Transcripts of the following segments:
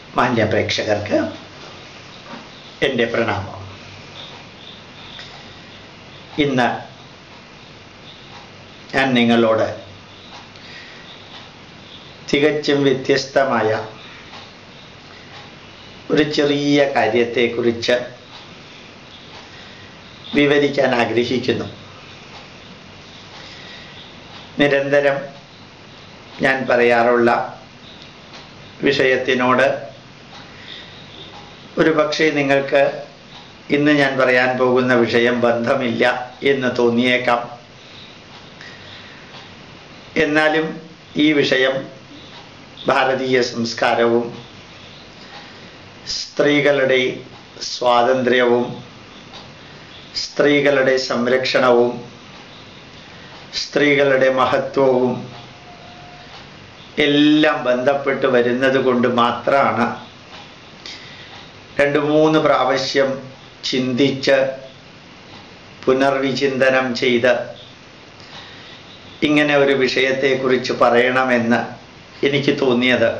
മാന്യ പ്രേക്ഷകർക്ക് എൻ്റെ പ്രണാമം ഇന്ന് ഞാൻ നിങ്ങളോട് തികച്ചും വ്യത്യസ്തമായ ഒരു ചെറിയ കാര്യത്തെക്കുറിച്ച് വിവരിക്കാൻ ആഗ്രഹിക്കുന്നു നിരന്തരം ഞാൻ പറയാറുള്ള വിഷയത്തിനോട് ഒരു പക്ഷേ നിങ്ങൾക്ക് ഇന്ന് ഞാൻ പറയാൻ പോകുന്ന വിഷയം ബന്ധമില്ല എന്ന് തോന്നിയേക്കാം എന്നാലും ഈ വിഷയം ഭാരതീയ സംസ്കാരവും സ്ത്രീകളുടെ സ്വാതന്ത്ര്യവും സ്ത്രീകളുടെ സംരക്ഷണവും സ്ത്രീകളുടെ മഹത്വവും എല്ലാം ബന്ധപ്പെട്ട് വരുന്നത് കൊണ്ട് മാത്രമാണ് രണ്ട് മൂന്ന് പ്രാവശ്യം ചിന്തിച്ച് പുനർവിചിന്തനം ചെയ്ത് ഇങ്ങനെ ഒരു വിഷയത്തെക്കുറിച്ച് പറയണമെന്ന് എനിക്ക് തോന്നിയത്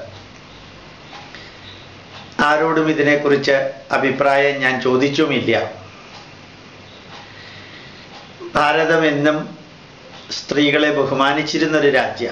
ആരോടും ഇതിനെക്കുറിച്ച് അഭിപ്രായം ഞാൻ ചോദിച്ചുമില്ല ഭാരതം എന്നും സ്ത്രീകളെ ബഹുമാനിച്ചിരുന്നൊരു രാജ്യ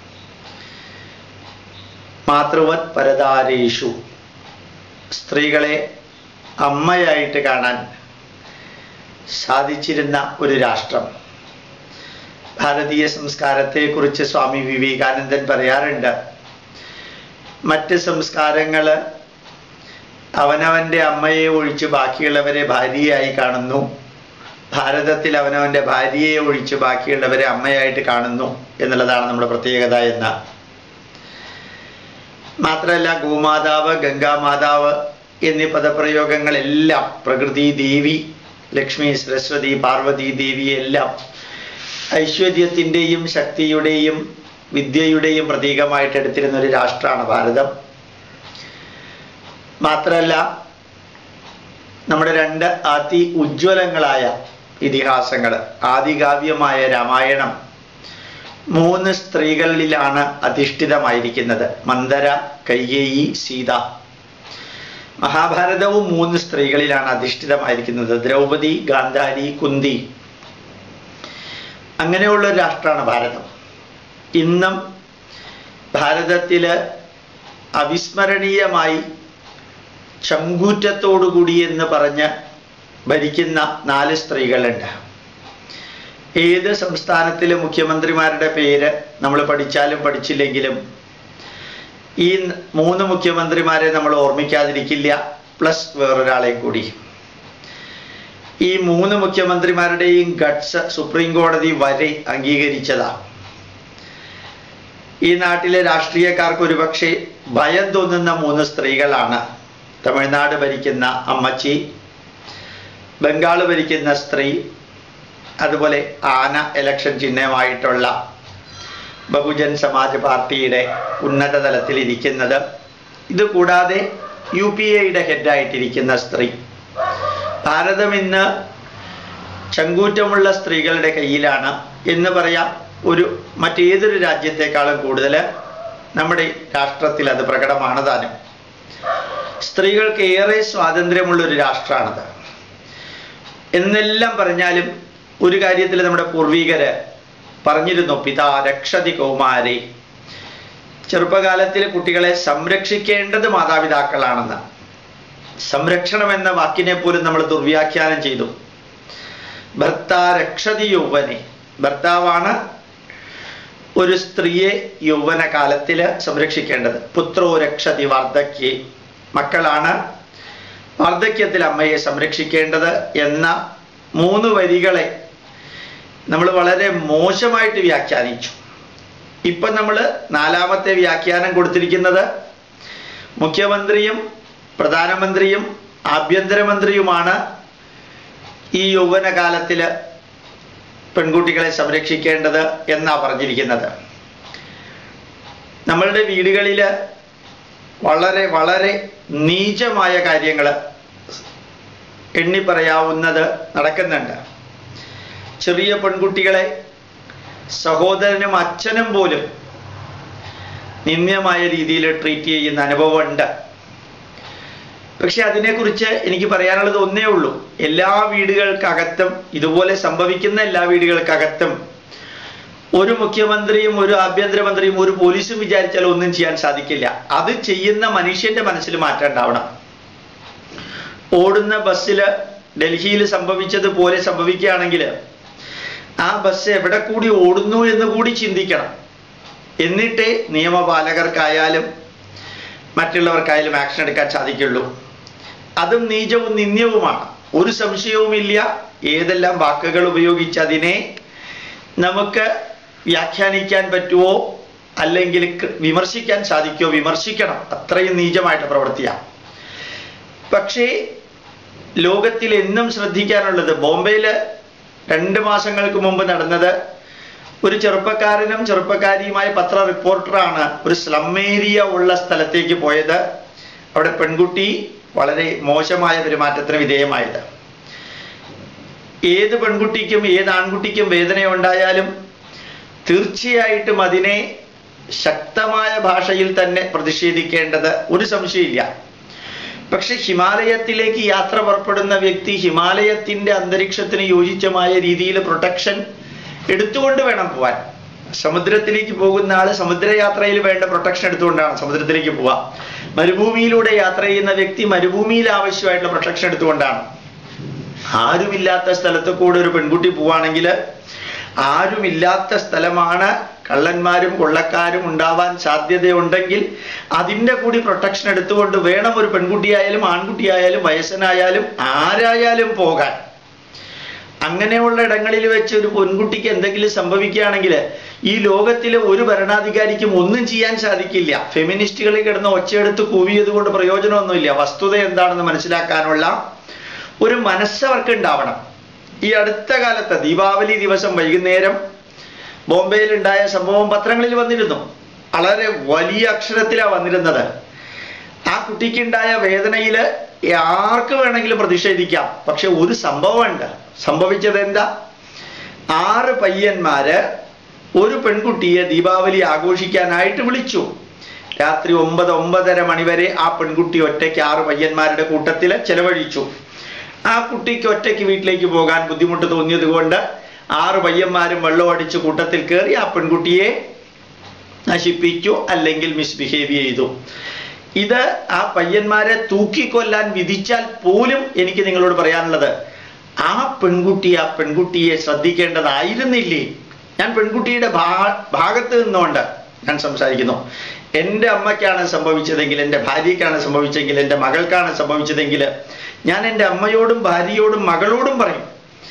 മാതൃവത് പരതാരേഷു സ്ത്രീകളെ അമ്മയായിട്ട് കാണാൻ സാധിച്ചിരുന്ന ഒരു രാഷ്ട്രം ഭാരതീയ സംസ്കാരത്തെക്കുറിച്ച് സ്വാമി വിവേകാനന്ദൻ പറയാറുണ്ട് മറ്റ് സംസ്കാരങ്ങൾ അവനവൻ്റെ അമ്മയെ ഒഴിച്ച് ബാക്കിയുള്ളവരെ ഭാര്യയായി കാണുന്നു ഭാരതത്തിൽ അവനവൻ്റെ ഭാര്യയെ ഒഴിച്ച് ബാക്കിയുള്ളവരെ അമ്മയായിട്ട് കാണുന്നു എന്നുള്ളതാണ് നമ്മുടെ പ്രത്യേകത എന്ന മാത്രമല്ല ഗോമാതാവ് ഗംഗാമാതാവ് എന്നീ പദപ്രയോഗങ്ങളെല്ലാം പ്രകൃതി ദേവി ലക്ഷ്മി സരസ്വതി പാർവതി ദേവി എല്ലാം ഐശ്വര്യത്തിൻ്റെയും ശക്തിയുടെയും വിദ്യയുടെയും പ്രതീകമായിട്ട് എടുത്തിരുന്ന ഒരു രാഷ്ട്രമാണ് ഭാരതം മാത്രമല്ല നമ്മുടെ രണ്ട് അതി ഉജ്ജ്വലങ്ങളായ ഇതിഹാസങ്ങൾ ആദികാവ്യമായ രാമായണം മൂന്ന് സ്ത്രീകളിലാണ് അധിഷ്ഠിതമായിരിക്കുന്നത് മന്ദര കൈകേയി സീത മഹാഭാരതവും മൂന്ന് സ്ത്രീകളിലാണ് അധിഷ്ഠിതമായിരിക്കുന്നത് ദ്രൗപദി ഗാന്ധാരി കുന്തി അങ്ങനെയുള്ള ഒരു രാഷ്ട്രമാണ് ഭാരതം ഇന്നും ഭാരതത്തില് അവിസ്മരണീയമായി ചങ്കൂറ്റത്തോടുകൂടി എന്ന് പറഞ്ഞ് ഭരിക്കുന്ന നാല് സ്ത്രീകളുണ്ട് ഏത് സംസ്ഥാനത്തിലെ മുഖ്യമന്ത്രിമാരുടെ പേര് നമ്മൾ പഠിച്ചാലും പഠിച്ചില്ലെങ്കിലും ഈ മൂന്ന് മുഖ്യമന്ത്രിമാരെ നമ്മൾ ഓർമ്മിക്കാതിരിക്കില്ല പ്ലസ് വേറൊരാളെ കൂടി ഈ മൂന്ന് മുഖ്യമന്ത്രിമാരുടെയും ഗഡ്സ് സുപ്രീം കോടതി വരെ അംഗീകരിച്ചതാണ് ഈ നാട്ടിലെ രാഷ്ട്രീയക്കാർക്ക് ഒരുപക്ഷെ ഭയം തോന്നുന്ന മൂന്ന് സ്ത്രീകളാണ് തമിഴ്നാട് ഭരിക്കുന്ന അമ്മച്ചി ബംഗാൾ ഭരിക്കുന്ന സ്ത്രീ അതുപോലെ ആന ഇലക്ഷൻ ചിഹ്നമായിട്ടുള്ള ബഹുജൻ സമാജ് പാർട്ടിയുടെ ഉന്നത തലത്തിൽ ഇരിക്കുന്നത് ഇത് കൂടാതെ യു പി എയുടെ ഹെഡായിട്ടിരിക്കുന്ന സ്ത്രീ ഭാരതം ഇന്ന് ചങ്കൂറ്റമുള്ള സ്ത്രീകളുടെ കയ്യിലാണ് എന്ന് പറയാം ഒരു മറ്റേതൊരു രാജ്യത്തെക്കാളും കൂടുതൽ നമ്മുടെ രാഷ്ട്രത്തിൽ അത് പ്രകടമാണ് താനും സ്ത്രീകൾക്ക് ഏറെ സ്വാതന്ത്ര്യമുള്ള ഒരു രാഷ്ട്രമാണത് എന്നെല്ലാം പറഞ്ഞാലും ഒരു കാര്യത്തിൽ നമ്മുടെ പൂർവികര് പറഞ്ഞിരുന്നു പിതാ രക്ഷതി കൗമാരെ ചെറുപ്പകാലത്തിൽ കുട്ടികളെ സംരക്ഷിക്കേണ്ടത് മാതാപിതാക്കളാണെന്ന് സംരക്ഷണം എന്ന വാക്കിനെ പോലും നമ്മൾ ദുർവ്യാഖ്യാനം ചെയ്തു ഭർത്ത രക്ഷതി യൗവനെ ഭർത്താവാണ് ഒരു സ്ത്രീയെ യൗവന കാലത്തില് സംരക്ഷിക്കേണ്ടത് പുത്രോ രക്ഷതി വാർദ്ധക്യെ മക്കളാണ് വാർദ്ധക്യത്തിൽ അമ്മയെ സംരക്ഷിക്കേണ്ടത് എന്ന മൂന്ന് വരികളെ നമ്മൾ വളരെ മോശമായിട്ട് വ്യാഖ്യാനിച്ചു ഇപ്പം നമ്മൾ നാലാമത്തെ വ്യാഖ്യാനം കൊടുത്തിരിക്കുന്നത് മുഖ്യമന്ത്രിയും പ്രധാനമന്ത്രിയും ആഭ്യന്തരമന്ത്രിയുമാണ് ഈ യൗവനകാലത്തിൽ പെൺകുട്ടികളെ സംരക്ഷിക്കേണ്ടത് എന്നാ പറഞ്ഞിരിക്കുന്നത് നമ്മളുടെ വീടുകളിൽ വളരെ വളരെ നീചമായ കാര്യങ്ങൾ എണ്ണി പറയാവുന്നത് നടക്കുന്നുണ്ട് ചെറിയ പെൺകുട്ടികളെ സഹോദരനും അച്ഛനും പോലും നിന്ദ്യമായ രീതിയിൽ ട്രീറ്റ് ചെയ്യുന്ന അനുഭവമുണ്ട് പക്ഷെ അതിനെക്കുറിച്ച് എനിക്ക് പറയാനുള്ളത് ഒന്നേ ഉള്ളൂ എല്ലാ വീടുകൾക്കകത്തും ഇതുപോലെ സംഭവിക്കുന്ന എല്ലാ വീടുകൾക്കകത്തും ഒരു മുഖ്യമന്ത്രിയും ഒരു ആഭ്യന്തരമന്ത്രിയും ഒരു പോലീസും വിചാരിച്ചാൽ ഒന്നും ചെയ്യാൻ സാധിക്കില്ല അത് ചെയ്യുന്ന മനുഷ്യന്റെ മനസ്സിൽ മാറ്റം ഉണ്ടാവണം ഓടുന്ന ബസ്സിൽ ഡൽഹിയിൽ സംഭവിച്ചതുപോലെ സംഭവിക്കുകയാണെങ്കിൽ ആ ബസ് എവിടെ കൂടി ഓടുന്നു എന്ന് കൂടി ചിന്തിക്കണം എന്നിട്ടേ നിയമപാലകർക്കായാലും മറ്റുള്ളവർക്കായാലും ആക്ഷൻ എടുക്കാൻ സാധിക്കുള്ളൂ അതും നീചവും നിന്ദ്യവുമാണ് ഒരു സംശയവുമില്ല ഏതെല്ലാം വാക്കുകൾ ഉപയോഗിച്ച് അതിനെ നമുക്ക് വ്യാഖ്യാനിക്കാൻ പറ്റുമോ അല്ലെങ്കിൽ ക- വിമർശിക്കാൻ സാധിക്കുമോ വിമർശിക്കണം അത്രയും നീചമായിട്ട് പ്രവൃത്തിയാണ് പക്ഷേ ലോകത്തിൽ എന്നും ശ്രദ്ധിക്കാനുള്ളത് ബോംബെയിൽ രണ്ട് മാസങ്ങൾക്ക് മുമ്പ് നടന്നത് ഒരു ചെറുപ്പക്കാരനും ചെറുപ്പക്കാരിയുമായ പത്ര റിപ്പോർട്ടറാണ് ഒരു സ്ലം ഏരിയ ഉള്ള സ്ഥലത്തേക്ക് പോയത് അവിടെ പെൺകുട്ടി വളരെ മോശമായ പെരുമാറ്റത്തിന് വിധേയമായത് ഏത് പെൺകുട്ടിക്കും ഏത് ആൺകുട്ടിക്കും വേദനയുണ്ടായാലും തീർച്ചയായിട്ടും അതിനെ ശക്തമായ ഭാഷയിൽ തന്നെ പ്രതിഷേധിക്കേണ്ടത് ഒരു സംശയമില്ല പക്ഷെ ഹിമാലയത്തിലേക്ക് യാത്ര പുറപ്പെടുന്ന വ്യക്തി ഹിമാലയത്തിന്റെ അന്തരീക്ഷത്തിന് യോജിച്ചമായ രീതിയിൽ പ്രൊട്ടക്ഷൻ എടുത്തുകൊണ്ട് വേണം പോവാൻ സമുദ്രത്തിലേക്ക് പോകുന്ന ആള് സമുദ്രയാത്രയിൽ വേണ്ട പ്രൊട്ടക്ഷൻ എടുത്തുകൊണ്ടാണ് സമുദ്രത്തിലേക്ക് പോവുക മരുഭൂമിയിലൂടെ യാത്ര ചെയ്യുന്ന വ്യക്തി മരുഭൂമിയിൽ ആവശ്യമായിട്ടുള്ള പ്രൊട്ടക്ഷൻ എടുത്തുകൊണ്ടാണ് ആരുമില്ലാത്ത സ്ഥലത്ത് കൂടെ ഒരു പെൺകുട്ടി പോവാണെങ്കിൽ ആരുമില്ലാത്ത സ്ഥലമാണ് കള്ളന്മാരും കൊള്ളക്കാരും ഉണ്ടാവാൻ സാധ്യതയുണ്ടെങ്കിൽ അതിൻ്റെ കൂടി പ്രൊട്ടക്ഷൻ എടുത്തുകൊണ്ട് വേണം ഒരു പെൺകുട്ടിയായാലും ആൺകുട്ടിയായാലും വയസ്സനായാലും ആരായാലും പോകാൻ അങ്ങനെയുള്ള ഇടങ്ങളിൽ വെച്ച് ഒരു പെൺകുട്ടിക്ക് എന്തെങ്കിലും സംഭവിക്കുകയാണെങ്കിൽ ഈ ലോകത്തിലെ ഒരു ഭരണാധികാരിക്കും ഒന്നും ചെയ്യാൻ സാധിക്കില്ല ഫെമിനിസ്റ്റുകളിൽ കിടന്ന് ഒച്ചയെടുത്ത് കൂവിയത് കൊണ്ട് പ്രയോജനമൊന്നുമില്ല വസ്തുത എന്താണെന്ന് മനസ്സിലാക്കാനുള്ള ഒരു മനസ്സ് അവർക്ക് ഉണ്ടാവണം ഈ അടുത്ത കാലത്ത് ദീപാവലി ദിവസം വൈകുന്നേരം ബോംബെയിൽ ഉണ്ടായ സംഭവം പത്രങ്ങളിൽ വന്നിരുന്നു വളരെ വലിയ അക്ഷരത്തിലാണ് വന്നിരുന്നത് ആ കുട്ടിക്കുണ്ടായ വേദനയിൽ ആർക്ക് വേണമെങ്കിലും പ്രതിഷേധിക്കാം പക്ഷെ ഒരു സംഭവമുണ്ട് സംഭവിച്ചത് എന്താ ആറ് പയ്യന്മാര് ഒരു പെൺകുട്ടിയെ ദീപാവലി ആഘോഷിക്കാനായിട്ട് വിളിച്ചു രാത്രി ഒമ്പത് ഒമ്പതര മണി വരെ ആ പെൺകുട്ടി ഒറ്റയ്ക്ക് ആറ് പയ്യന്മാരുടെ കൂട്ടത്തിൽ ചെലവഴിച്ചു ആ കുട്ടിക്ക് ഒറ്റയ്ക്ക് വീട്ടിലേക്ക് പോകാൻ ബുദ്ധിമുട്ട് തോന്നിയത് കൊണ്ട് ആറ് പയ്യന്മാരും വെള്ളം അടിച്ച് കൂട്ടത്തിൽ കയറി ആ പെൺകുട്ടിയെ നശിപ്പിച്ചു അല്ലെങ്കിൽ മിസ്ബിഹേവ് ചെയ്തു ഇത് ആ പയ്യന്മാരെ തൂക്കിക്കൊല്ലാൻ വിധിച്ചാൽ പോലും എനിക്ക് നിങ്ങളോട് പറയാനുള്ളത് ആ പെൺകുട്ടി ആ പെൺകുട്ടിയെ ശ്രദ്ധിക്കേണ്ടതായിരുന്നില്ലേ ഞാൻ പെൺകുട്ടിയുടെ ഭാ ഭാഗത്ത് നിന്നുകൊണ്ട് ഞാൻ സംസാരിക്കുന്നു എൻ്റെ അമ്മയ്ക്കാണ് സംഭവിച്ചതെങ്കിൽ എൻ്റെ ഭാര്യയ്ക്കാണ് സംഭവിച്ചെങ്കിൽ എൻ്റെ മകൾക്കാണ് സംഭവിച്ചതെങ്കിൽ ഞാൻ എൻ്റെ അമ്മയോടും ഭാര്യയോടും മകളോടും പറയും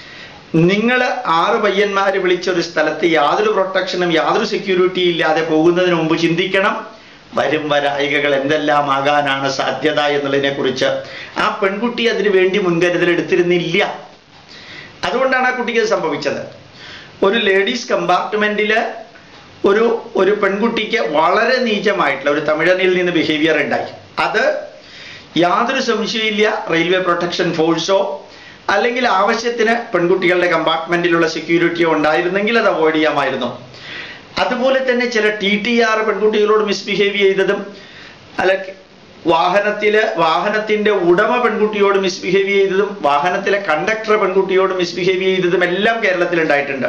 നിങ്ങൾ ആറ് പയ്യന്മാർ വിളിച്ച ഒരു സ്ഥലത്ത് യാതൊരു പ്രൊട്ടക്ഷനും യാതൊരു സെക്യൂരിറ്റി ഇല്ലാതെ പോകുന്നതിന് മുമ്പ് ചിന്തിക്കണം വരും വരായികകൾ എന്തെല്ലാം ആകാനാണ് സാധ്യത എന്നുള്ളതിനെ കുറിച്ച് ആ പെൺകുട്ടി അതിനു വേണ്ടി മുൻകരുതൽ എടുത്തിരുന്നില്ല അതുകൊണ്ടാണ് ആ കുട്ടിക്ക് ഇത് സംഭവിച്ചത് ഒരു ലേഡീസ് കമ്പാർട്ട്മെന്റിൽ ഒരു ഒരു പെൺകുട്ടിക്ക് വളരെ നീചമായിട്ടുള്ള ഒരു തമിഴനിൽ നിന്ന് ബിഹേവിയർ ഉണ്ടായി അത് യാതൊരു സംശയമില്ല റെയിൽവേ പ്രൊട്ടക്ഷൻ ഫോഴ്സോ അല്ലെങ്കിൽ ആവശ്യത്തിന് പെൺകുട്ടികളുടെ കമ്പാർട്ട്മെന്റിലുള്ള സെക്യൂരിറ്റിയോ ഉണ്ടായിരുന്നെങ്കിൽ അത് അവോയ്ഡ് ചെയ്യാമായിരുന്നു അതുപോലെ തന്നെ ചില ടി ടി ആർ പെൺകുട്ടികളോട് മിസ്ബിഹേവ് ചെയ്തതും അല്ല വാഹനത്തില് വാഹനത്തിന്റെ ഉടമ പെൺകുട്ടിയോട് മിസ്ബിഹേവ് ചെയ്തതും വാഹനത്തിലെ കണ്ടക്ടർ പെൺകുട്ടിയോട് മിസ്ബിഹേവ് ചെയ്തതും എല്ലാം കേരളത്തിൽ ഉണ്ടായിട്ടുണ്ട്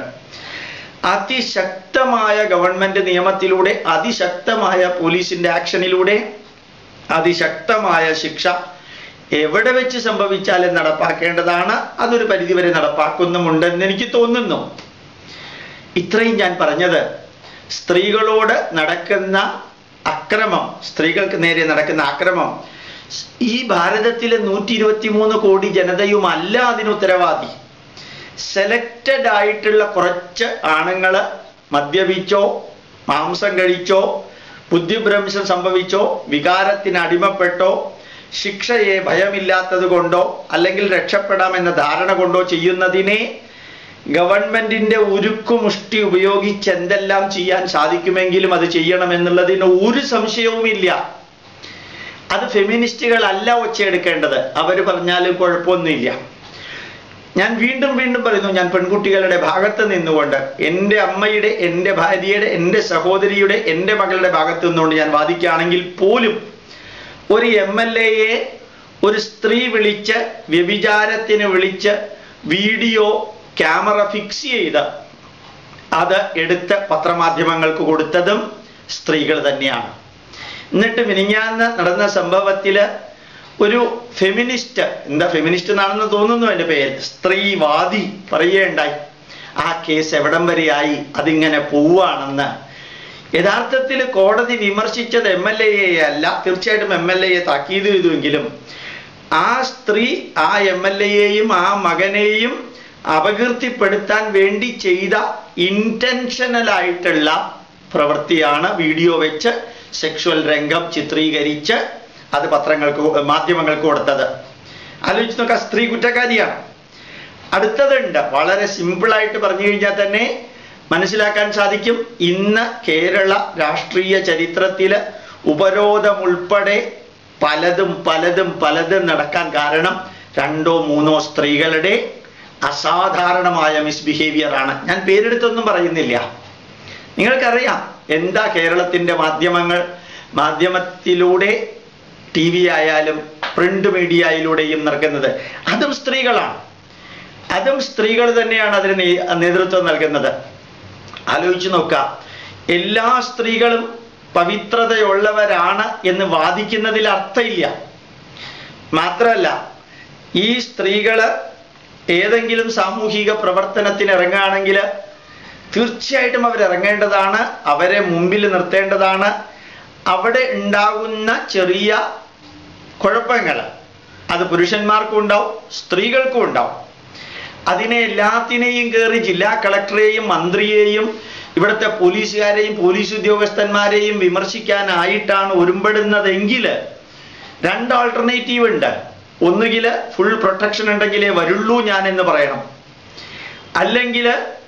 അതിശക്തമായ ഗവൺമെന്റ് നിയമത്തിലൂടെ അതിശക്തമായ പോലീസിന്റെ ആക്ഷനിലൂടെ അതിശക്തമായ ശിക്ഷ എവിടെ വെച്ച് സംഭവിച്ചാലും നടപ്പാക്കേണ്ടതാണ് അതൊരു പരിധിവരെ നടപ്പാക്കുന്നുമുണ്ടെന്ന് എനിക്ക് തോന്നുന്നു ഇത്രയും ഞാൻ പറഞ്ഞത് സ്ത്രീകളോട് നടക്കുന്ന അക്രമം സ്ത്രീകൾക്ക് നേരെ നടക്കുന്ന അക്രമം ഈ ഭാരതത്തിലെ നൂറ്റി ഇരുപത്തി മൂന്ന് കോടി ജനതയുമല്ല അതിന് ഉത്തരവാദി സെലക്റ്റഡ് ആയിട്ടുള്ള കുറച്ച് ആണുങ്ങള് മദ്യപിച്ചോ മാംസം കഴിച്ചോ ബുദ്ധിഭ്രംശം സംഭവിച്ചോ വികാരത്തിന് അടിമപ്പെട്ടോ ശിക്ഷയെ ഭയമില്ലാത്തത് കൊണ്ടോ അല്ലെങ്കിൽ രക്ഷപ്പെടാമെന്ന ധാരണ കൊണ്ടോ ചെയ്യുന്നതിനെ ഗവൺമെന്റിന്റെ ഉരുക്കുമുഷ്ടി ഉപയോഗിച്ച് എന്തെല്ലാം ചെയ്യാൻ സാധിക്കുമെങ്കിലും അത് ചെയ്യണമെന്നുള്ളതിന് ഒരു സംശയവുമില്ല അത് ഫെമിനിസ്റ്റുകളല്ല ഒച്ചയെടുക്കേണ്ടത് അവർ പറഞ്ഞാലും കുഴപ്പമൊന്നുമില്ല ഞാൻ വീണ്ടും വീണ്ടും പറയുന്നു ഞാൻ പെൺകുട്ടികളുടെ ഭാഗത്ത് നിന്നുകൊണ്ട് എൻ്റെ അമ്മയുടെ എൻ്റെ ഭാര്യയുടെ എൻ്റെ സഹോദരിയുടെ എൻ്റെ മകളുടെ ഭാഗത്ത് നിന്നുകൊണ്ട് ഞാൻ വാദിക്കുകയാണെങ്കിൽ പോലും ഒരു എം എൽ എയെ ഒരു സ്ത്രീ വിളിച്ച് വ്യഭിചാരത്തിന് വിളിച്ച് വീഡിയോ ക്യാമറ ഫിക്സ് ചെയ്ത് അത് എടുത്ത് പത്രമാധ്യമങ്ങൾക്ക് കൊടുത്തതും സ്ത്രീകൾ തന്നെയാണ് എന്നിട്ട് മിനിഞ്ഞാന്ന് നടന്ന സംഭവത്തില് ഒരു ഫെമിനിസ്റ്റ് എന്താ ഫെമിനിസ്റ്റ് എന്നാണെന്ന് തോന്നുന്നു എൻ്റെ പേര് സ്ത്രീവാദി പറയുകയുണ്ടായി ആ കേസ് എവിടം വരെയായി അതിങ്ങനെ പോവുകയാണെന്ന് യഥാർത്ഥത്തിൽ കോടതി വിമർശിച്ചത് എം എൽ എയെ അല്ല തീർച്ചയായിട്ടും എം എൽ എയെ താക്കീത് ചെയ്തുവെങ്കിലും ആ സ്ത്രീ ആ എം എൽ എയെയും ആ മകനെയും അപകീർത്തിപ്പെടുത്താൻ വേണ്ടി ചെയ്ത ഇന്റൻഷനൽ ആയിട്ടുള്ള പ്രവൃത്തിയാണ് വീഡിയോ വെച്ച് സെക്ഷുവൽ രംഗം ചിത്രീകരിച്ച് അത് പത്രങ്ങൾക്ക് മാധ്യമങ്ങൾക്ക് കൊടുത്തത് ആലോചിച്ച് നോക്കാം സ്ത്രീ കുറ്റക്കാരിയാണ് അടുത്തതുണ്ട് വളരെ സിമ്പിളായിട്ട് പറഞ്ഞു കഴിഞ്ഞാൽ തന്നെ മനസ്സിലാക്കാൻ സാധിക്കും ഇന്ന് കേരള രാഷ്ട്രീയ ചരിത്രത്തിൽ ഉപരോധം ഉൾപ്പെടെ പലതും പലതും പലതും നടക്കാൻ കാരണം രണ്ടോ മൂന്നോ സ്ത്രീകളുടെ അസാധാരണമായ മിസ്ബിഹേവിയർ ആണ് ഞാൻ പേരെടുത്തൊന്നും പറയുന്നില്ല നിങ്ങൾക്കറിയാം എന്താ കേരളത്തിൻ്റെ മാധ്യമങ്ങൾ മാധ്യമത്തിലൂടെ ടി വി ആയാലും പ്രിന്റ് മീഡിയയിലൂടെയും നടക്കുന്നത് അതും സ്ത്രീകളാണ് അതും സ്ത്രീകൾ തന്നെയാണ് അതിന് നേ- നേതൃത്വം നൽകുന്നത് ആലോചിച്ച് നോക്കാം എല്ലാ സ്ത്രീകളും പവിത്രതയുള്ളവരാണ് എന്ന് വാദിക്കുന്നതിൽ അർത്ഥമില്ല മാത്രമല്ല ഈ സ്ത്രീകള് ഏതെങ്കിലും സാമൂഹിക പ്രവർത്തനത്തിന് ഇറങ്ങുകയാണെങ്കിൽ തീർച്ചയായിട്ടും അവരിറങ്ങേണ്ടതാണ് അവരെ മുമ്പിൽ നിർത്തേണ്ടതാണ് അവിടെ ഉണ്ടാകുന്ന ചെറിയ കുഴപ്പങ്ങൾ അത് പുരുഷന്മാർക്കും ഉണ്ടാവും സ്ത്രീകൾക്കും ഉണ്ടാവും അതിനെ എല്ലാത്തിനെയും കയറി ജില്ലാ കളക്ടറെയും മന്ത്രിയെയും ഇവിടുത്തെ പോലീസുകാരെയും പോലീസ് ഉദ്യോഗസ്ഥന്മാരെയും വിമർശിക്കാനായിട്ടാണ് ഒരുമ്പെടുന്നതെങ്കിൽ രണ്ട് ആൾട്ടർനേറ്റീവ് ഉണ്ട് ഒന്നുകിൽ ഫുൾ പ്രൊട്ടക്ഷൻ ഉണ്ടെങ്കിലേ വരുള്ളൂ ഞാൻ എന്ന് പറയണം അല്ലെങ്കിൽ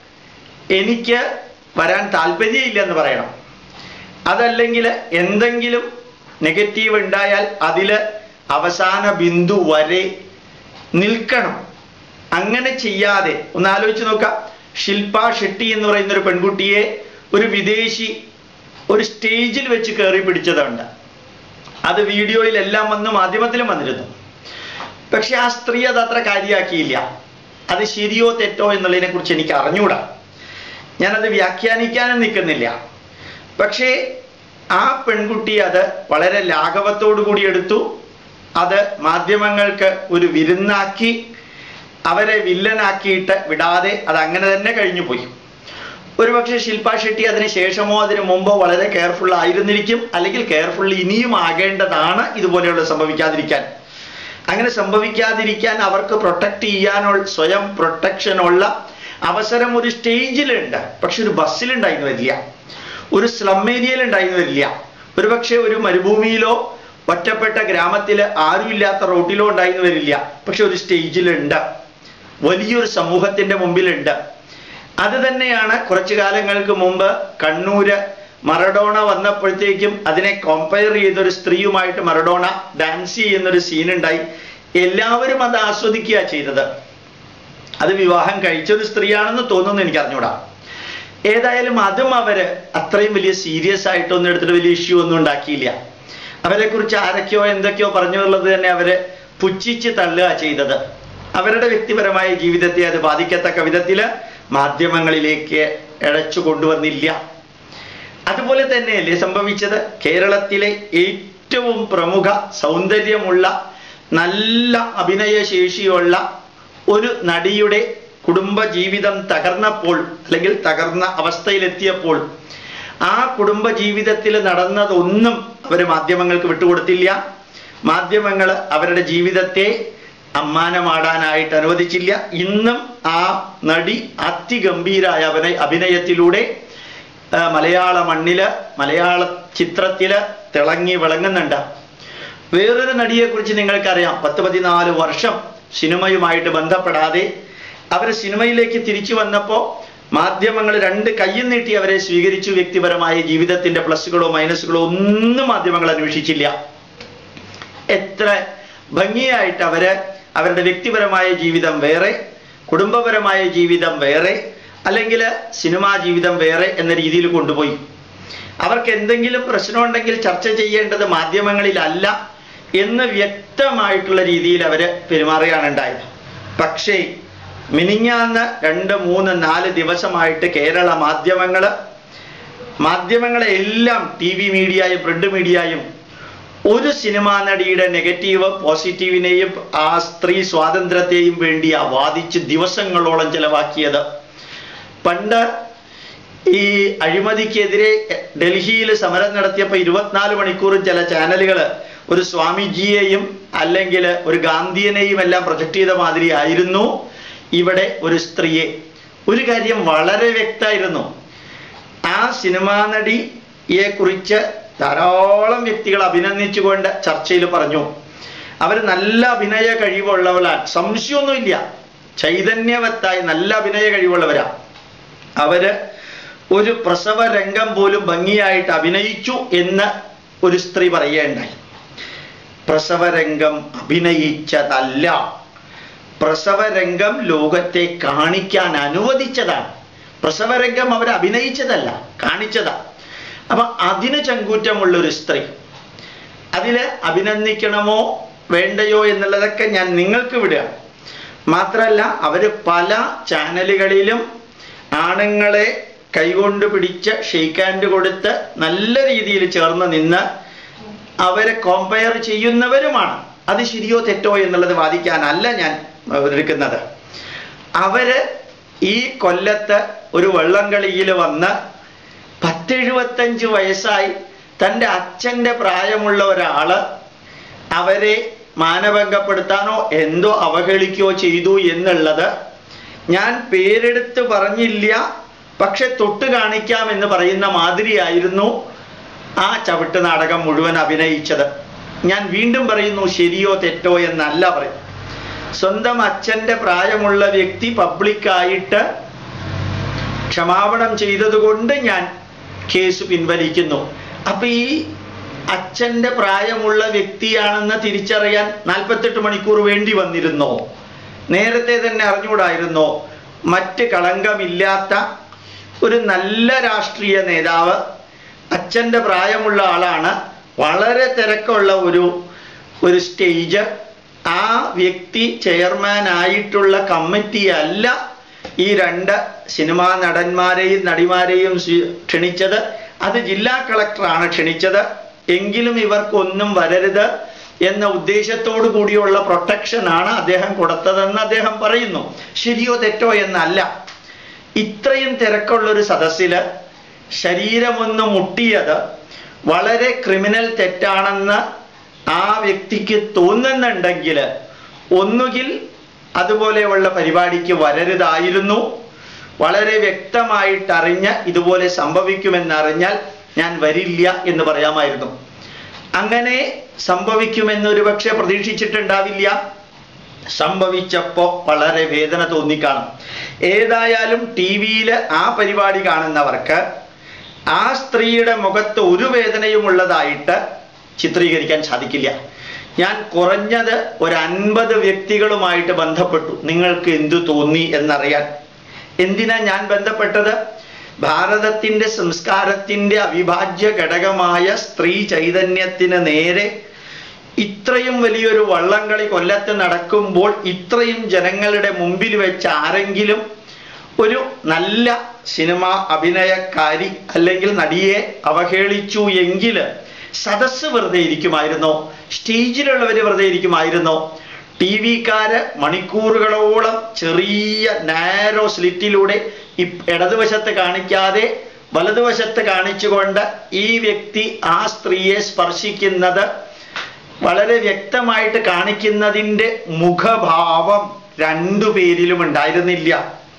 എനിക്ക് വരാൻ താല്പര്യമില്ല എന്ന് പറയണം അതല്ലെങ്കിൽ എന്തെങ്കിലും നെഗറ്റീവ് ഉണ്ടായാൽ അതിൽ അവസാന ബിന്ദു വരെ നിൽക്കണം അങ്ങനെ ചെയ്യാതെ ഒന്ന് ആലോചിച്ച് നോക്കാം ശില്പ ഷെട്ടി എന്ന് പറയുന്ന ഒരു പെൺകുട്ടിയെ ഒരു വിദേശി ഒരു സ്റ്റേജിൽ വെച്ച് കയറി പിടിച്ചതുണ്ട് അത് വീഡിയോയിലെല്ലാം വന്ന് മാധ്യമത്തിലും വന്നിരുന്നു പക്ഷെ ആ സ്ത്രീ അത് അത്ര കാര്യമാക്കിയില്ല അത് ശരിയോ തെറ്റോ എന്നുള്ളതിനെ കുറിച്ച് എനിക്ക് അറിഞ്ഞൂടാ ഞാനത് വ്യാഖ്യാനിക്കാനും നിൽക്കുന്നില്ല പക്ഷേ ആ പെൺകുട്ടി അത് വളരെ ലാഘവത്തോടു കൂടി എടുത്തു അത് മാധ്യമങ്ങൾക്ക് ഒരു വിരുന്നാക്കി അവരെ വില്ലനാക്കിയിട്ട് വിടാതെ അത് അങ്ങനെ തന്നെ കഴിഞ്ഞു പോയി ഒരുപക്ഷെ ശില്പ ഷെട്ടി അതിന് ശേഷമോ അതിന് മുമ്പോ വളരെ കെയർഫുൾ ആയിരുന്നിരിക്കും അല്ലെങ്കിൽ കെയർഫുൾ ഇനിയും ആകേണ്ടതാണ് ഇതുപോലെയുള്ള സംഭവിക്കാതിരിക്കാൻ അങ്ങനെ സംഭവിക്കാതിരിക്കാൻ അവർക്ക് പ്രൊട്ടക്ട് ചെയ്യാനുള്ള സ്വയം പ്രൊട്ടക്ഷൻ ഉള്ള അവസരം ഒരു സ്റ്റേജിലുണ്ട് പക്ഷെ ഒരു ബസ്സിലുണ്ടായിരുന്നു വരില്ല ഒരു സ്ലം ഏരിയയിൽ ഉണ്ടായിരുന്നു വരില്ല ഒരുപക്ഷെ ഒരു മരുഭൂമിയിലോ ഒറ്റപ്പെട്ട ഗ്രാമത്തിൽ ആരുമില്ലാത്ത റോട്ടിലോ ഉണ്ടായിരുന്നു വരില്ല പക്ഷെ ഒരു സ്റ്റേജിലുണ്ട് വലിയൊരു സമൂഹത്തിന്റെ മുമ്പിലുണ്ട് അത് തന്നെയാണ് കുറച്ചു കാലങ്ങൾക്ക് മുമ്പ് കണ്ണൂര് മറഡോണ വന്നപ്പോഴത്തേക്കും അതിനെ കമ്പയർ ചെയ്തൊരു സ്ത്രീയുമായിട്ട് മറഡോണ ഡാൻസ് ചെയ്യുന്നൊരു സീൻ ഉണ്ടായി എല്ലാവരും അത് ആസ്വദിക്കുക ചെയ്തത് അത് വിവാഹം കഴിച്ചൊരു സ്ത്രീയാണെന്ന് തോന്നുന്നു എനിക്ക് അറിഞ്ഞൂടാ ഏതായാലും അതും അവര് അത്രയും വലിയ സീരിയസ് ആയിട്ടൊന്നും എടുത്തിട്ട് വലിയ ഇഷ്യൂ ഒന്നും ഉണ്ടാക്കിയില്ല അവരെ കുറിച്ച് ആരൊക്കെയോ എന്തൊക്കെയോ പറഞ്ഞുള്ളത് തന്നെ അവര് പുച്ഛിച്ച് തള്ളുക ചെയ്തത് അവരുടെ വ്യക്തിപരമായ ജീവിതത്തെ അത് ബാധിക്കത്തക്ക വിധത്തില് മാധ്യമങ്ങളിലേക്ക് ഇഴച്ചു കൊണ്ടുവന്നില്ല അതുപോലെ തന്നെയല്ലേ സംഭവിച്ചത് കേരളത്തിലെ ഏറ്റവും പ്രമുഖ സൗന്ദര്യമുള്ള നല്ല അഭിനയശേഷിയുള്ള ഒരു നടിയുടെ കുടുംബ ജീവിതം തകർന്നപ്പോൾ അല്ലെങ്കിൽ തകർന്ന അവസ്ഥയിലെത്തിയപ്പോൾ ആ കുടുംബ ജീവിതത്തിൽ നടന്നതൊന്നും അവർ മാധ്യമങ്ങൾക്ക് വിട്ടുകൊടുത്തില്ല മാധ്യമങ്ങൾ അവരുടെ ജീവിതത്തെ അമ്മാനമാടാനായിട്ട് അനുവദിച്ചില്ല ഇന്നും ആ നടി അതിഗംഭീരായ അഭിനയ അഭിനയത്തിലൂടെ ആ, മലയാള മണ്ണില് മലയാള ചിത്രത്തില് തിളങ്ങി വിളങ്ങുന്നുണ്ട് വേറൊരു നടിയെക്കുറിച്ച് നിങ്ങൾക്കറിയാം പത്ത് പതിനാല് വർഷം സിനിമയുമായിട്ട് ബന്ധപ്പെടാതെ അവർ സിനിമയിലേക്ക് തിരിച്ചു വന്നപ്പോൾ മാധ്യമങ്ങൾ രണ്ട് കയ്യും നീട്ടി അവരെ സ്വീകരിച്ചു വ്യക്തിപരമായ ജീവിതത്തിന്റെ പ്ലസുകളോ മൈനസുകളോ ഒന്നും മാധ്യമങ്ങൾ അന്വേഷിച്ചില്ല എത്ര ഭംഗിയായിട്ട് അവര് അവരുടെ വ്യക്തിപരമായ ജീവിതം വേറെ കുടുംബപരമായ ജീവിതം വേറെ അല്ലെങ്കിൽ സിനിമാ ജീവിതം വേറെ എന്ന രീതിയിൽ കൊണ്ടുപോയി അവർക്ക് എന്തെങ്കിലും പ്രശ്നമുണ്ടെങ്കിൽ ചർച്ച ചെയ്യേണ്ടത് മാധ്യമങ്ങളിലല്ല എന്ന് വ്യക്തമായിട്ടുള്ള രീതിയിൽ അവര് പെരുമാറുകയാണ് ഉണ്ടായത് പക്ഷേ മിനിഞ്ഞാന്ന് രണ്ട് മൂന്ന് നാല് ദിവസമായിട്ട് കേരള മാധ്യമങ്ങള് മാധ്യമങ്ങളെ എല്ലാം ടി വി മീഡിയയും പ്രിന്റ് മീഡിയയും ഒരു സിനിമാ നടിയുടെ നെഗറ്റീവ് പോസിറ്റീവിനെയും ആ സ്ത്രീ സ്വാതന്ത്ര്യത്തെയും വേണ്ടിയാ വാദിച്ച് ദിവസങ്ങളോളം ചെലവാക്കിയത് പണ്ട് ഈ അഴിമതിക്കെതിരെ ഡൽഹിയിൽ സമരം നടത്തിയപ്പോൾ ഇരുപത്തിനാല് മണിക്കൂറും ചില ചാനലുകൾ ഒരു സ്വാമിജിയെയും അല്ലെങ്കിൽ ഒരു ഗാന്ധിയനെയും എല്ലാം പ്രൊജക്ട് ചെയ്ത മാതിരി ആയിരുന്നു ഇവിടെ ഒരു സ്ത്രീയെ ഒരു കാര്യം വളരെ വ്യക്തമായിരുന്നു ആ സിനിമാ നടിയെ കുറിച്ച് ധാരാളം വ്യക്തികൾ അഭിനന്ദിച്ചുകൊണ്ട് ചർച്ചയിൽ പറഞ്ഞു അവർ നല്ല അഭിനയ കഴിവുള്ളവരാണ് സംശയമൊന്നുമില്ല ചൈതന്യവത്തായി നല്ല അഭിനയ കഴിവുള്ളവരാ അവര് ഒരു പ്രസവ രംഗം പോലും ഭംഗിയായിട്ട് അഭിനയിച്ചു എന്ന് ഒരു സ്ത്രീ പറയുകയുണ്ടായി പ്രസവരംഗം അഭിനയിച്ചതല്ല പ്രസവരംഗം ലോകത്തെ കാണിക്കാൻ അനുവദിച്ചതാണ് പ്രസവരംഗം അവർ അഭിനയിച്ചതല്ല കാണിച്ചതാ അപ്പൊ അതിന് ചങ്കൂറ്റമുള്ള ഒരു സ്ത്രീ അതില് അഭിനന്ദിക്കണമോ വേണ്ടയോ എന്നുള്ളതൊക്കെ ഞാൻ നിങ്ങൾക്ക് വിടുക മാത്രമല്ല അവര് പല ചാനലുകളിലും ആണുങ്ങളെ കൈകൊണ്ട് പിടിച്ച് ഷെയ്ക്ക് ഹാൻഡ് കൊടുത്ത് നല്ല രീതിയിൽ ചേർന്ന് നിന്ന് അവരെ കോമ്പയർ ചെയ്യുന്നവരുമാണ് അത് ശരിയോ തെറ്റോ എന്നുള്ളത് വാദിക്കാനല്ല ഞാൻ എടുക്കുന്നത് അവര് ഈ കൊല്ലത്ത് ഒരു വള്ളംകളിയിൽ വന്ന് പത്തെഴുപത്തഞ്ച് വയസ്സായി തൻ്റെ അച്ഛൻ്റെ പ്രായമുള്ള ഒരാള് അവരെ മാനഭംഗപ്പെടുത്താനോ എന്തോ അവഹേളിക്കുകയോ ചെയ്തു എന്നുള്ളത് ഞാൻ പേരെടുത്ത് പറഞ്ഞില്ല പക്ഷെ തൊട്ട് കാണിക്കാം എന്ന് പറയുന്ന മാതിരിയായിരുന്നു ആ ചവിട്ട് നാടകം മുഴുവൻ അഭിനയിച്ചത് ഞാൻ വീണ്ടും പറയുന്നു ശരിയോ തെറ്റോ എന്നല്ല പറയും സ്വന്തം അച്ഛൻ്റെ പ്രായമുള്ള വ്യക്തി പബ്ലിക്കായിട്ട് ക്ഷമാപണം ചെയ്തതുകൊണ്ട് ഞാൻ കേസ് പിൻവലിക്കുന്നു അപ്പൊ ഈ അച്ഛൻ്റെ പ്രായമുള്ള വ്യക്തിയാണെന്ന് തിരിച്ചറിയാൻ നാൽപ്പത്തെട്ട് മണിക്കൂർ വേണ്ടി വന്നിരുന്നോ നേരത്തെ തന്നെ അറിഞ്ഞുകൂടായിരുന്നോ മറ്റ് കളങ്കമില്ലാത്ത ഒരു നല്ല രാഷ്ട്രീയ നേതാവ് അച്ഛൻ്റെ പ്രായമുള്ള ആളാണ് വളരെ തിരക്കുള്ള ഒരു ഒരു സ്റ്റേജ് ആ വ്യക്തി ചെയർമാൻ ആയിട്ടുള്ള കമ്മിറ്റി അല്ല ഈ രണ്ട് സിനിമാ നടന്മാരെയും നടിമാരെയും സ്വീ- ക്ഷണിച്ചത് അത് ജില്ലാ കളക്ടറാണ് ക്ഷണിച്ചത് എങ്കിലും ഇവർക്കൊന്നും വരരുത് എന്ന ഉദ്ദേശത്തോടു കൂടിയുള്ള പ്രൊട്ടക്ഷൻ ആണ് അദ്ദേഹം കൊടുത്തതെന്ന് അദ്ദേഹം പറയുന്നു ശരിയോ തെറ്റോ എന്നല്ല ഇത്രയും തിരക്കുള്ള ഒരു സദസ്സില് ശരീരമൊന്ന് മുട്ടിയത് വളരെ ക്രിമിനൽ തെറ്റാണെന്ന് ആ വ്യക്തിക്ക് തോന്നുന്നുണ്ടെങ്കിൽ ഒന്നുകിൽ അതുപോലെയുള്ള പരിപാടിക്ക് വരരുതായിരുന്നു വളരെ വ്യക്തമായിട്ട് അറിഞ്ഞ് ഇതുപോലെ സംഭവിക്കുമെന്നറിഞ്ഞാൽ ഞാൻ വരില്ല എന്ന് പറയാമായിരുന്നു അങ്ങനെ സംഭവിക്കുമെന്നൊരു പക്ഷെ പ്രതീക്ഷിച്ചിട്ടുണ്ടാവില്ല സംഭവിച്ചപ്പോൾ വളരെ വേദന തോന്നിക്കാണും ഏതായാലും ടി വിയിൽ ആ പരിപാടി കാണുന്നവർക്ക് ആ സ്ത്രീയുടെ മുഖത്ത് ഒരു വേദനയും ഉള്ളതായിട്ട് ചിത്രീകരിക്കാൻ സാധിക്കില്ല ഞാൻ കുറഞ്ഞത് ഒരു അൻപത് വ്യക്തികളുമായിട്ട് ബന്ധപ്പെട്ടു നിങ്ങൾക്ക് എന്തു തോന്നി എന്നറിയാൻ എന്തിനാ ഞാൻ ബന്ധപ്പെട്ടത് ഭാരതത്തിന്റെ സംസ്കാരത്തിന്റെ അവിഭാജ്യ ഘടകമായ സ്ത്രീ ചൈതന്യത്തിന് നേരെ ഇത്രയും വലിയൊരു വള്ളംകളി കൊല്ലത്ത് നടക്കുമ്പോൾ ഇത്രയും ജനങ്ങളുടെ മുമ്പിൽ വെച്ച് ആരെങ്കിലും ഒരു നല്ല സിനിമ അഭിനയക്കാരി അല്ലെങ്കിൽ നടിയെ അവഹേളിച്ചു എങ്കിൽ സദസ്സ് വെറുതെ ഇരിക്കുമായിരുന്നോ സ്റ്റേജിലുള്ളവർ വെറുതെ ഇരിക്കുമായിരുന്നോ ടി വിക്കാര് മണിക്കൂറുകളോളം ചെറിയ നാരോ സ്ലിറ്റിലൂടെ ഇ- ഇടതുവശത്ത് കാണിക്കാതെ വലതുവശത്ത് കാണിച്ചുകൊണ്ട് ഈ വ്യക്തി ആ സ്ത്രീയെ സ്പർശിക്കുന്നത് വളരെ വ്യക്തമായിട്ട് കാണിക്കുന്നതിൻ്റെ മുഖഭാവം രണ്ടു പേരിലും ഉണ്ടായിരുന്നില്ല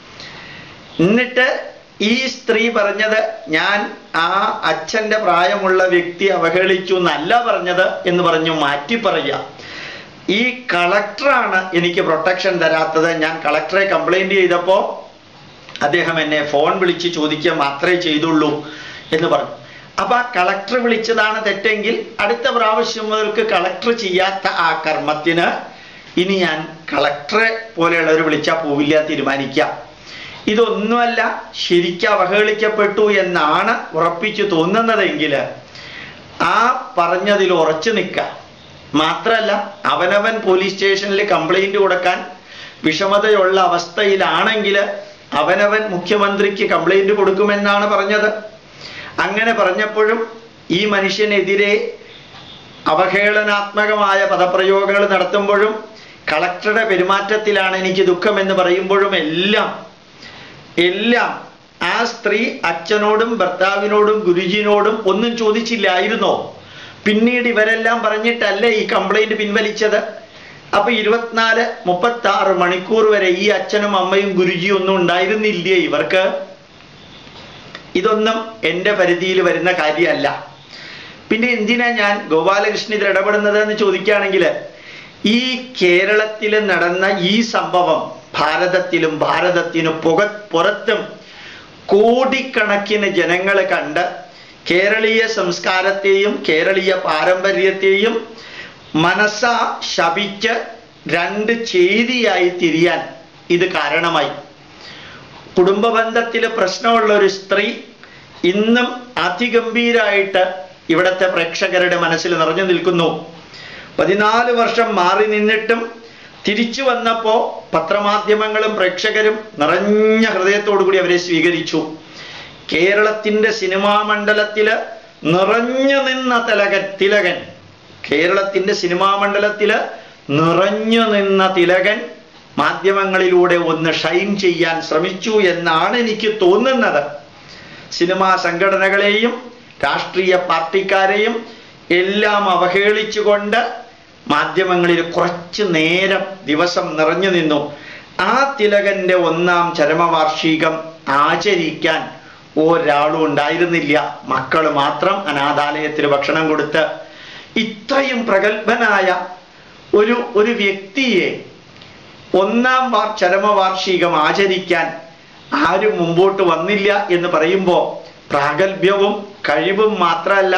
എന്നിട്ട് ഈ സ്ത്രീ പറഞ്ഞത് ഞാൻ ആ അച്ഛൻ്റെ പ്രായമുള്ള വ്യക്തി അവഹേളിച്ചു എന്നല്ല പറഞ്ഞത് എന്ന് പറഞ്ഞു മാറ്റി പറയുക ഈ കളക്ടറാണ് എനിക്ക് പ്രൊട്ടക്ഷൻ തരാത്തത് ഞാൻ കളക്ടറെ കംപ്ലൈന്റ് ചെയ്തപ്പോൾ അദ്ദേഹം എന്നെ ഫോൺ വിളിച്ച് ചോദിക്കുക മാത്രമേ ചെയ്തുള്ളൂ എന്ന് പറഞ്ഞു അപ്പൊ ആ കളക്ടർ വിളിച്ചതാണ് തെറ്റെങ്കിൽ അടുത്ത പ്രാവശ്യം മുതൽക്ക് കളക്ടർ ചെയ്യാത്ത ആ കർമ്മത്തിന് ഇനി ഞാൻ കളക്ടറെ പോലെയുള്ളവർ വിളിച്ചാൽ പോവില്ല തീരുമാനിക്കാം ഇതൊന്നുമല്ല ശരിക്കും അവഹേളിക്കപ്പെട്ടു എന്നാണ് ഉറപ്പിച്ചു തോന്നുന്നതെങ്കിൽ ആ പറഞ്ഞതിൽ ഉറച്ചു നിൽക്കുക മാത്രല്ല അവനവൻ പോലീസ് സ്റ്റേഷനിൽ കംപ്ലൈന്റ് കൊടുക്കാൻ വിഷമതയുള്ള അവസ്ഥയിലാണെങ്കിൽ അവനവൻ മുഖ്യമന്ത്രിക്ക് കംപ്ലൈന്റ് കൊടുക്കുമെന്നാണ് പറഞ്ഞത് അങ്ങനെ പറഞ്ഞപ്പോഴും ഈ മനുഷ്യനെതിരെ അവഹേളനാത്മകമായ പദപ്രയോഗങ്ങൾ നടത്തുമ്പോഴും കളക്ടറുടെ പെരുമാറ്റത്തിലാണ് എനിക്ക് ദുഃഖം എന്ന് പറയുമ്പോഴും എല്ലാം എല്ലാം ആ സ്ത്രീ അച്ഛനോടും ഭർത്താവിനോടും ഗുരുജിനോടും ഒന്നും ചോദിച്ചില്ലായിരുന്നോ പിന്നീട് ഇവരെല്ലാം പറഞ്ഞിട്ടല്ലേ ഈ കംപ്ലൈന്റ് പിൻവലിച്ചത് അപ്പൊ ഇരുപത്തിനാല് മുപ്പത്തി ആറ് മണിക്കൂർ വരെ ഈ അച്ഛനും അമ്മയും ഗുരുജിയും ഒന്നും ഉണ്ടായിരുന്നില്ലേ ഇവർക്ക് ഇതൊന്നും എൻ്റെ പരിധിയിൽ വരുന്ന കാര്യമല്ല പിന്നെ എന്തിനാ ഞാൻ ഗോപാലകൃഷ്ണൻ ഇതിൽ ഇടപെടുന്നത് എന്ന് ചോദിക്കുകയാണെങ്കിൽ ഈ കേരളത്തിൽ നടന്ന ഈ സംഭവം ഭാരതത്തിലും ഭാരതത്തിനു പുക പുറത്തും കോടിക്കണക്കിന് ജനങ്ങൾ കണ്ട് കേരളീയ സംസ്കാരത്തെയും കേരളീയ പാരമ്പര്യത്തെയും മനസ്സ ശപിച്ച് രണ്ട് ചേരിയായി തിരിയാൻ ഇത് കാരണമായി കുടുംബ ബന്ധത്തിൽ പ്രശ്നമുള്ള ഒരു സ്ത്രീ ഇന്നും അതിഗംഭീരായിട്ട് ഇവിടത്തെ പ്രേക്ഷകരുടെ മനസ്സിൽ നിറഞ്ഞു നിൽക്കുന്നു പതിനാല് വർഷം മാറി നിന്നിട്ടും തിരിച്ചു വന്നപ്പോ പത്രമാധ്യമങ്ങളും പ്രേക്ഷകരും നിറഞ്ഞ ഹൃദയത്തോടു കൂടി അവരെ സ്വീകരിച്ചു കേരളത്തിന്റെ സിനിമാ മണ്ഡലത്തില് നിറഞ്ഞു നിന്ന തിലകൻ തിലകൻ കേരളത്തിന്റെ സിനിമാ മണ്ഡലത്തില് നിറഞ്ഞു നിന്ന തിലകൻ മാധ്യമങ്ങളിലൂടെ ഒന്ന് ഷൈൻ ചെയ്യാൻ ശ്രമിച്ചു എന്നാണ് എനിക്ക് തോന്നുന്നത് സിനിമാ സംഘടനകളെയും രാഷ്ട്രീയ പാർട്ടിക്കാരെയും എല്ലാം അവഹേളിച്ചുകൊണ്ട് മാധ്യമങ്ങളിൽ കുറച്ചു നേരം ദിവസം നിറഞ്ഞു നിന്നു ആ തിലകന്റെ ഒന്നാം ചരമവാർഷികം ആചരിക്കാൻ ഒരാളും ഉണ്ടായിരുന്നില്ല മക്കൾ മാത്രം അനാഥാലയത്തിൽ ഭക്ഷണം കൊടുത്ത് ഇത്രയും പ്രഗത്ഭനായ ഒരു ഒരു വ്യക്തിയെ ഒന്നാം വാർ ചരമവാർഷികം ആചരിക്കാൻ ആരും മുമ്പോട്ട് വന്നില്ല എന്ന് പറയുമ്പോൾ പ്രാഗൽഭ്യവും കഴിവും മാത്രമല്ല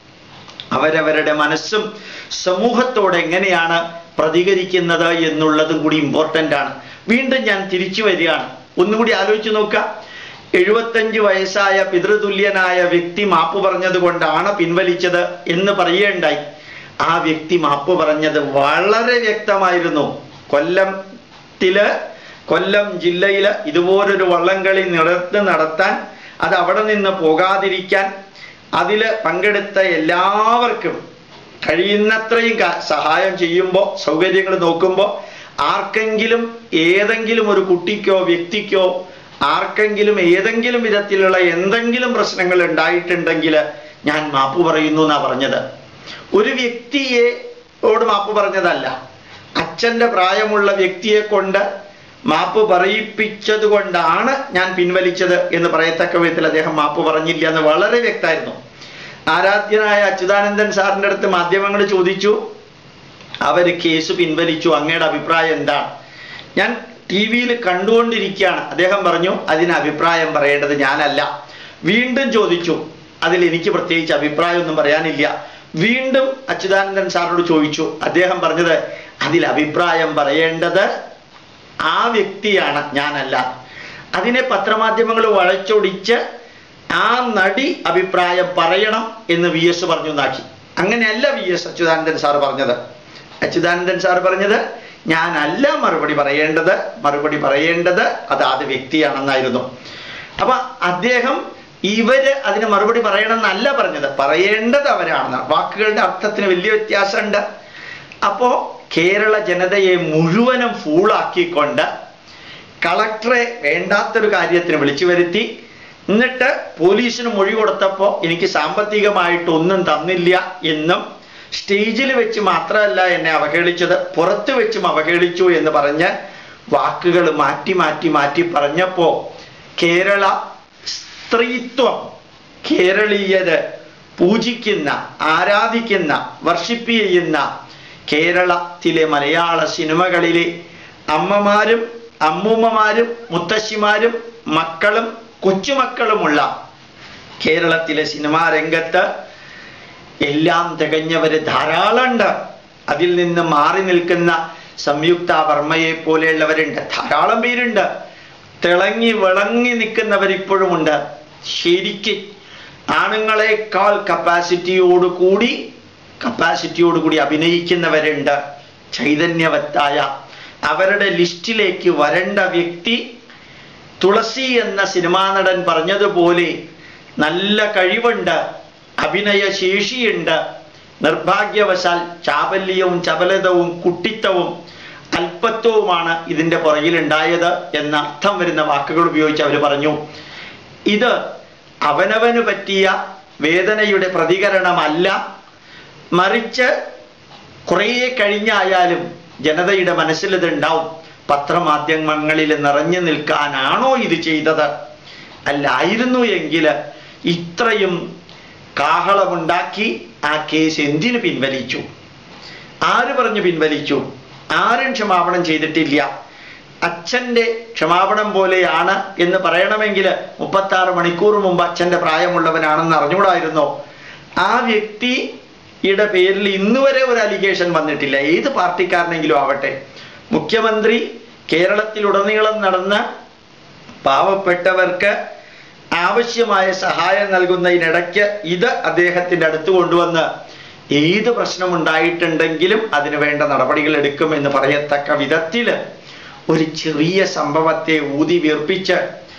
അവരവരുടെ മനസ്സും സമൂഹത്തോട് എങ്ങനെയാണ് പ്രതികരിക്കുന്നത് എന്നുള്ളതും കൂടി ഇമ്പോർട്ടൻ്റ് ആണ് വീണ്ടും ഞാൻ തിരിച്ചു വരികയാണ് ഒന്നുകൂടി ആലോചിച്ച് നോക്കുക എഴുപത്തഞ്ച് വയസ്സായ പിതൃതുല്യനായ വ്യക്തി മാപ്പ് പറഞ്ഞത് കൊണ്ടാണ് പിൻവലിച്ചത് എന്ന് പറയേണ്ടായി ആ വ്യക്തി മാപ്പ് പറഞ്ഞത് വളരെ വ്യക്തമായിരുന്നു കൊല്ലത്തില് കൊല്ലം ജില്ലയില് ഇതുപോലൊരു വള്ളംകളി നിറത്ത് നടത്താൻ അത് അവിടെ നിന്ന് പോകാതിരിക്കാൻ അതിൽ പങ്കെടുത്ത എല്ലാവർക്കും കഴിയുന്നത്രയും ക- സഹായം ചെയ്യുമ്പോൾ സൗകര്യങ്ങൾ നോക്കുമ്പോൾ ആർക്കെങ്കിലും ഏതെങ്കിലും ഒരു കുട്ടിക്കോ വ്യക്തിക്കോ ആർക്കെങ്കിലും ഏതെങ്കിലും വിധത്തിലുള്ള എന്തെങ്കിലും പ്രശ്നങ്ങൾ ഉണ്ടായിട്ടുണ്ടെങ്കിൽ ഞാൻ മാപ്പ് പറയുന്നു എന്നാ പറഞ്ഞത് ഒരു വ്യക്തിയെ ഓട് മാപ്പ് പറഞ്ഞതല്ല അച്ഛന്റെ പ്രായമുള്ള വ്യക്തിയെ കൊണ്ട് മാപ്പ് പറയിപ്പിച്ചത് കൊണ്ടാണ് ഞാൻ പിൻവലിച്ചത് എന്ന് പറയത്തക്ക വിധത്തിൽ അദ്ദേഹം മാപ്പ് പറഞ്ഞില്ല എന്ന് വളരെ വ്യക്തമായിരുന്നു ആരാധ്യനായ അച്യുതാനന്ദൻ സാറിന്റെ അടുത്ത് മാധ്യമങ്ങൾ ചോദിച്ചു അവർ കേസ് പിൻവലിച്ചു അങ്ങയുടെ അഭിപ്രായം എന്താണ് ഞാൻ ടി വിയിൽ കണ്ടുകൊണ്ടിരിക്കുകയാണ് അദ്ദേഹം പറഞ്ഞു അതിന് അഭിപ്രായം പറയേണ്ടത് ഞാനല്ല വീണ്ടും ചോദിച്ചു അതിൽ എനിക്ക് പ്രത്യേകിച്ച് അഭിപ്രായമൊന്നും പറയാനില്ല വീണ്ടും അച്യുതാനന്ദൻ സാറിനോട് ചോദിച്ചു അദ്ദേഹം പറഞ്ഞത് അതിൽ അഭിപ്രായം പറയേണ്ടത് ആ വ്യക്തിയാണ് ഞാനല്ല അതിനെ പത്രമാധ്യമങ്ങൾ വളച്ചൊടിച്ച് ആ നടി അഭിപ്രായം പറയണം എന്ന് വി എസ് പറഞ്ഞു എന്നാക്കി അങ്ങനെയല്ല വി എസ് അച്യുതാനന്ദൻ സാർ പറഞ്ഞത് അച്യുതാനന്ദൻ സാർ പറഞ്ഞത് ഞാനല്ല മറുപടി പറയേണ്ടത് മറുപടി പറയേണ്ടത് അതാത് വ്യക്തിയാണെന്നായിരുന്നു അപ്പൊ അദ്ദേഹം ഇവര് അതിന് മറുപടി പറയണമെന്നല്ല പറഞ്ഞത് പറയേണ്ടത് അവരാണെന്ന് വാക്കുകളുടെ അർത്ഥത്തിന് വലിയ വ്യത്യാസമുണ്ട് അപ്പോ കേരള ജനതയെ മുഴുവനും ഫൂളാക്കിക്കൊണ്ട് കളക്ടറെ വേണ്ടാത്തൊരു കാര്യത്തിന് വിളിച്ചു വരുത്തി എന്നിട്ട് പോലീസിന് മൊഴി കൊടുത്തപ്പോൾ എനിക്ക് സാമ്പത്തികമായിട്ട് ഒന്നും തന്നില്ല എന്നും സ്റ്റേജിൽ വെച്ച് മാത്രമല്ല എന്നെ അവഹേളിച്ചത് പുറത്ത് വെച്ചും അവഹേളിച്ചു എന്ന് പറഞ്ഞ് വാക്കുകൾ മാറ്റി മാറ്റി മാറ്റി പറഞ്ഞപ്പോ കേരള സ്ത്രീത്വം കേരളീയര് പൂജിക്കുന്ന ആരാധിക്കുന്ന വർഷിപ്പ് ചെയ്യുന്ന കേരളത്തിലെ മലയാള സിനിമകളിലെ അമ്മമാരും അമ്മൂമ്മമാരും മുത്തശ്ശിമാരും മക്കളും കൊച്ചുമക്കളുമുള്ള കേരളത്തിലെ സിനിമാ രംഗത്ത് എല്ലാം തികഞ്ഞവര് ധാരാളമുണ്ട് അതിൽ നിന്ന് മാറി നിൽക്കുന്ന സംയുക്ത വർമ്മയെ പോലെയുള്ളവരുണ്ട് ധാരാളം പേരുണ്ട് തിളങ്ങി വിളങ്ങി നിൽക്കുന്നവർ ഇപ്പോഴുമുണ്ട് ശരിക്ക് ആണുങ്ങളെക്കാൾ കപ്പാസിറ്റിയോട് കൂടി കപ്പാസിറ്റിയോടുകൂടി അഭിനയിക്കുന്നവരുണ്ട് ചൈതന്യവത്തായ അവരുടെ ലിസ്റ്റിലേക്ക് വരേണ്ട വ്യക്തി തുളസി എന്ന സിനിമാ നടൻ പറഞ്ഞതുപോലെ നല്ല കഴിവുണ്ട് അഭിനയ ശേഷിയുണ്ട് നിർഭാഗ്യവശാൽ ചാപല്യവും ചപലതവും കുട്ടിത്തവും അല്പത്വവുമാണ് ഇതിൻ്റെ പുറകിലുണ്ടായത് എന്ന അർത്ഥം വരുന്ന വാക്കുകൾ ഉപയോഗിച്ച് അവർ പറഞ്ഞു ഇത് അവനവന് പറ്റിയ വേദനയുടെ പ്രതികരണമല്ല മറിച്ച് കുറേ കഴിഞ്ഞായാലും ജനതയുടെ മനസ്സിൽ ഇതുണ്ടാവും പത്രമാധ്യമങ്ങളിൽ നിറഞ്ഞു നിൽക്കാനാണോ ഇത് ചെയ്തത് അല്ലായിരുന്നു എങ്കിൽ ഇത്രയും കാഹളമുണ്ടാക്കി ആ കേസ് എന്തിനു പിൻവലിച്ചു ആര് പറഞ്ഞു പിൻവലിച്ചു ആരും ക്ഷമാപണം ചെയ്തിട്ടില്ല അച്ഛൻ്റെ ക്ഷമാപണം പോലെയാണ് എന്ന് പറയണമെങ്കിൽ മുപ്പത്തി ആറ് മണിക്കൂർ മുമ്പ് അച്ഛൻ്റെ പ്രായമുള്ളവനാണെന്ന് അറിഞ്ഞുകൂടായിരുന്നോ ആ വ്യക്തിയുടെ പേരിൽ ഇന്നുവരെ ഒരു അലിഗേഷൻ വന്നിട്ടില്ല ഏത് പാർട്ടിക്കാരനെങ്കിലും ആവട്ടെ മുഖ്യമന്ത്രി കേരളത്തിലുടനീളം നടന്ന പാവപ്പെട്ടവർക്ക് ആവശ്യമായ സഹായം നൽകുന്നതിനിടയ്ക്ക് ഇത് അദ്ദേഹത്തിൻ്റെ അടുത്ത് കൊണ്ടുവന്ന് ഏത് പ്രശ്നമുണ്ടായിട്ടുണ്ടെങ്കിലും അതിന് വേണ്ട നടപടികൾ എടുക്കുമെന്ന് പറയത്തക്ക വിധത്തിൽ ഒരു ചെറിയ സംഭവത്തെ ഊതി വീർപ്പിച്ച്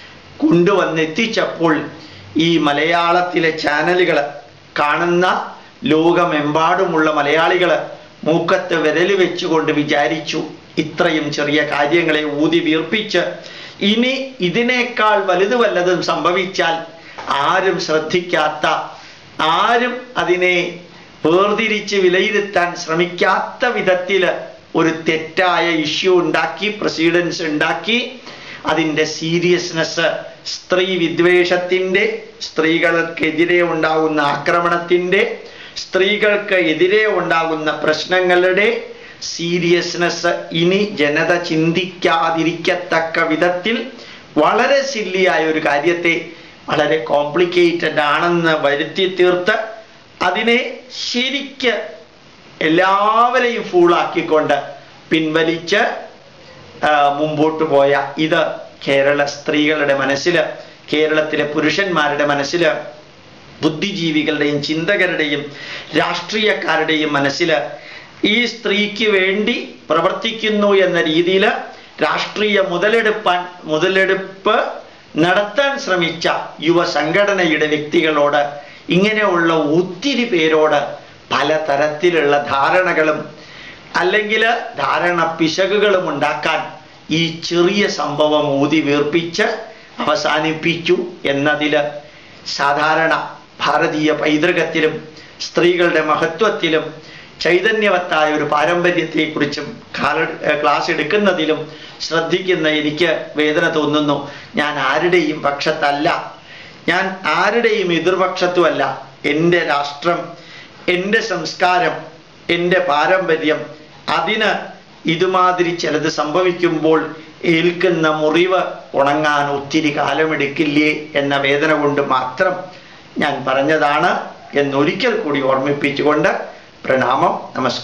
കൊണ്ടുവന്നെത്തിച്ചപ്പോൾ ഈ മലയാളത്തിലെ ചാനലുകൾ കാണുന്ന ലോകമെമ്പാടുമുള്ള മലയാളികൾ മൂക്കത്ത് വിരൽ വെച്ചുകൊണ്ട് വിചാരിച്ചു ഇത്രയും ചെറിയ കാര്യങ്ങളെ ഊതി വീർപ്പിച്ച് ഇനി ഇതിനേക്കാൾ വലുത് വല്ലതും സംഭവിച്ചാൽ ആരും ശ്രദ്ധിക്കാത്ത ആരും അതിനെ വേർതിരിച്ച് വിലയിരുത്താൻ ശ്രമിക്കാത്ത വിധത്തിൽ ഒരു തെറ്റായ ഇഷ്യൂ ഉണ്ടാക്കി പ്രസിഡൻസ് ഉണ്ടാക്കി അതിൻ്റെ സീരിയസ്നെസ് സ്ത്രീ വിദ്വേഷത്തിൻ്റെ സ്ത്രീകൾക്കെതിരെ ഉണ്ടാകുന്ന ആക്രമണത്തിൻ്റെ സ്ത്രീകൾക്ക് എതിരെ ഉണ്ടാകുന്ന പ്രശ്നങ്ങളുടെ സീരിയസ്നെസ് ഇനി ജനത ചിന്തിക്കാതിരിക്കത്തക്ക വിധത്തിൽ വളരെ സില്ലിയായ ഒരു കാര്യത്തെ വളരെ കോംപ്ലിക്കേറ്റഡ് ആണെന്ന് വരുത്തി തീർത്ത് അതിനെ ശരിക്ക് എല്ലാവരെയും ഫൂളാക്കിക്കൊണ്ട് പിൻവലിച്ച് ആ, മുമ്പോട്ട് പോയ ഇത് കേരള സ്ത്രീകളുടെ മനസ്സിൽ കേരളത്തിലെ പുരുഷന്മാരുടെ മനസ്സിൽ ബുദ്ധിജീവികളുടെയും ചിന്തകരുടെയും രാഷ്ട്രീയക്കാരുടെയും മനസ്സിൽ ഈ സ്ത്രീക്ക് വേണ്ടി പ്രവർത്തിക്കുന്നു എന്ന രീതിയിൽ രാഷ്ട്രീയ മുതലെടുപ്പാൻ മുതലെടുപ്പ് നടത്താൻ ശ്രമിച്ച യുവ സംഘടനയുടെ വ്യക്തികളോട് ഇങ്ങനെയുള്ള ഒത്തിരി പേരോട് പലതരത്തിലുള്ള ധാരണകളും അല്ലെങ്കിൽ ധാരണ പിശകുകളും ഉണ്ടാക്കാൻ ഈ ചെറിയ സംഭവം ഊതി വീർപ്പിച്ച് അവസാനിപ്പിച്ചു എന്നതിൽ സാധാരണ ഭാരതീയ പൈതൃകത്തിലും സ്ത്രീകളുടെ മഹത്വത്തിലും ചൈതന്യവത്തായ ഒരു പാരമ്പര്യത്തെക്കുറിച്ചും കാല ക്ലാസ് എടുക്കുന്നതിലും ശ്രദ്ധിക്കുന്ന എനിക്ക് വേദന തോന്നുന്നു ഞാൻ ആരുടെയും പക്ഷത്തല്ല ഞാൻ ആരുടെയും എതിർപക്ഷത്തുമല്ല എൻ്റെ രാഷ്ട്രം എൻ്റെ സംസ്കാരം എൻ്റെ പാരമ്പര്യം അതിന് ഇതുമാതിരി ചിലത് സംഭവിക്കുമ്പോൾ ഏൽക്കുന്ന മുറിവ് ഉണങ്ങാൻ ഒത്തിരി കാലമെടുക്കില്ലേ എന്ന വേദന കൊണ്ട് മാത്രം ഞാൻ പറഞ്ഞതാണ് എന്നൊരിക്കൽ കൂടി ഓർമ്മിപ്പിച്ചുകൊണ്ട് പ്രണാമം നമസ്കാരം